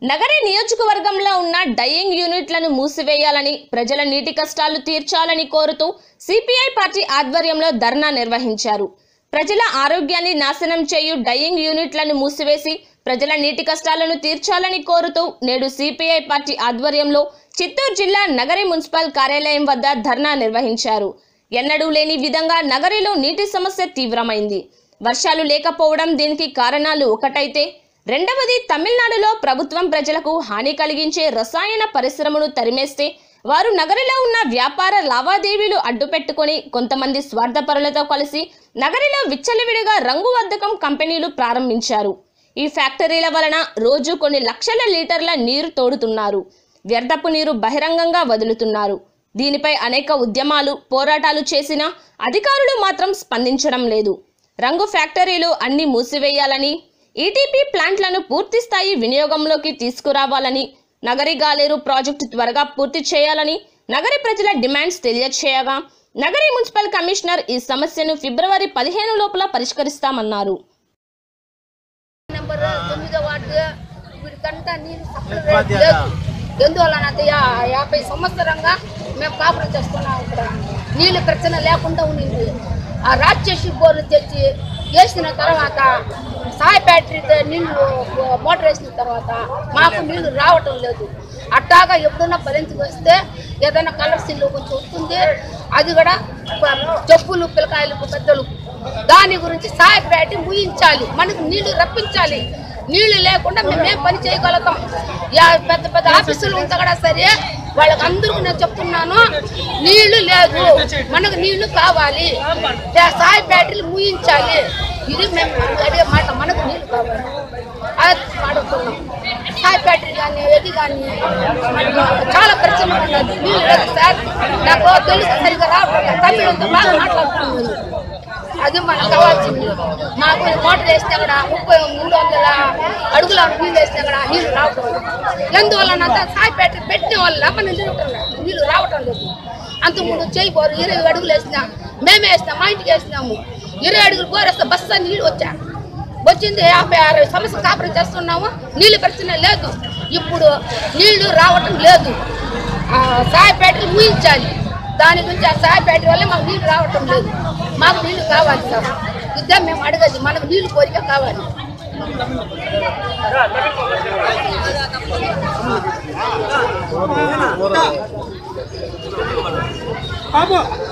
నగరి నియోజకవర్గంలో ఉన్న డయింగ్ యూనిట్లను మూసివేయాలని ప్రజల నీటి కష్టాలు తీర్చాలని కోరుతూ సిపిఐ పార్టీ ఆధ్వర్యంలో ధర్నా నిర్వహించారు ప్రజల ఆరోగ్యాన్ని నాశనం చేయు డయింగ్ యూనిట్లను మూసివేసి ప్రజల నీటి కష్టాలను తీర్చాలని కోరుతూ నేడు సిపిఐ పార్టీ ఆధ్వర్యంలో చిత్తూరు జిల్లా నగరి మున్సిపల్ కార్యాలయం వద్ద ధర్నా నిర్వహించారు ఎన్నడూ లేని విధంగా నగరిలో నీటి సమస్య తీవ్రమైంది వర్షాలు లేకపోవడం దీనికి కారణాలు ఒకటైతే రెండవది తమిళనాడులో ప్రభుత్వం ప్రజలకు హాని కలిగించే రసాయన పరిశ్రమను తరిమేస్తే వారు నగరిలో ఉన్న వ్యాపార లావాదేవీలు అడ్డుపెట్టుకొని కొంతమంది స్వార్థపరులతో కలిసి నగరిలో విచ్చలవిడిగా రంగువర్ధకం కంపెనీలు ప్రారంభించారు ఈ ఫ్యాక్టరీల వలన రోజు కొన్ని లక్షల లీటర్ల నీరు తోడుతున్నారు వ్యర్థపు నీరు బహిరంగంగా వదులుతున్నారు దీనిపై అనేక ఉద్యమాలు పోరాటాలు చేసినా అధికారులు మాత్రం స్పందించడం లేదు రంగు ఫ్యాక్టరీలు అన్ని మూసివేయాలని ఈటీపీ ప్లాంట్లను పూర్తి స్థాయి వినియోగంలోకి తీసుకురావాలని నగరి గాలేరు ప్రాజెక్టు త్వరగా పూర్తి చేయాలని నగరి ప్రజల డిమాండ్స్ తెలియచేయగా నగరి మున్సిపల్ కమిషనర్ ఈ సమస్యను ఫిబ్రవరి పదిహేను లోపల పరిష్కరిస్తామన్నారు నెంబర్ తొమ్మిదో వార్డు వీరికంతా నీళ్ళు సప్లై లేదు ఎందువలన అంటే యా- యాభై సంవత్సరంగా మేము కాపురం చేస్తున్నాం ఇక్కడ నీళ్ళు ప్రచన లేకుండా ఉండింది ఆ రాక్షసి బోర్లు తెచ్చి వేసిన తర్వాత సాయి బ్యాటరీతో నీళ్లు మోటార్ వేసిన తర్వాత మాకు నీళ్లు రావటం లేదు అట్టాగా ఎప్పుడన్నా పరిస్థితి వస్తే ఏదైనా కలర్ సిల్లు కొంచెం వస్తుంది అది కూడా ప- జబ్బులు పిల్లకాయలకు పెద్దలు దాని గురించి సాయి బ్యాటరీ ముయించాలి మనకు నీళ్లు రప్పించాలి నీళ్లు లేకుండా మేమేం పని చేయగలుగుతాం యా పెద్ద పెద్ద ఆఫీసులు ఉంటే కూడా సరే వాళ్ళకి అందరికీ నేను చెప్తున్నాను నీళ్లు లేదు మనకు నీళ్లు కావాలి యా సాయి బ్యాటరీలు ముయించాలి ఇది మేము అడిగే మాట మనకు నీళ్లు కావాలి అది వాడుతున్నాం సాయి బ్యాటరీ కానీ ఏది కానీ మనకు చాలా ప్రశ్న ఉన్నది నీళ్ళు లేదు సార్ నాకు తెలుగు సరిగా రావట్లేదు తమిళంతో బాగా మాట్లాడుతున్నాను అది మనకు కావాల్సింది మాకు మోటార్ వేస్తే అక్కడ ముప్పై మూడు వందల అడుగుల నీళ్ళు వేస్తే అక్కడ నీళ్ళు రావటం లేదు. ఎందువలన సాయి బ్యాటరీ పెట్టిన వల్ల మన నీళ్ళు నీళ్ళు రావటం లేదు అంత ముందు చేయబోరు ఇరవై అడుగులు వేసినా మేమే వేసినాం మా ఇంటికి వేసినాము ఇరవై అడుగులు పోరేస్తే బస్సు నీళ్ళు వచ్చా వచ్చింది యాభై అరవై సంవత్సరం కాపురం చేస్తున్నాము నీళ్ళు ప్రశ్న లేదు ఇప్పుడు నీళ్లు రావటం లేదు ఆ సాయి బ్యాటరీ ముయించాలి దాని గురించి ఆ సాయి బ్యాటరీ వల్ల మాకు నీళ్లు రావటం లేదు మాకు నీళ్లు కావాలి సార్ ఇదే మేము అడగదు మనకు నీళ్లు కోరిక కావాలి బాబు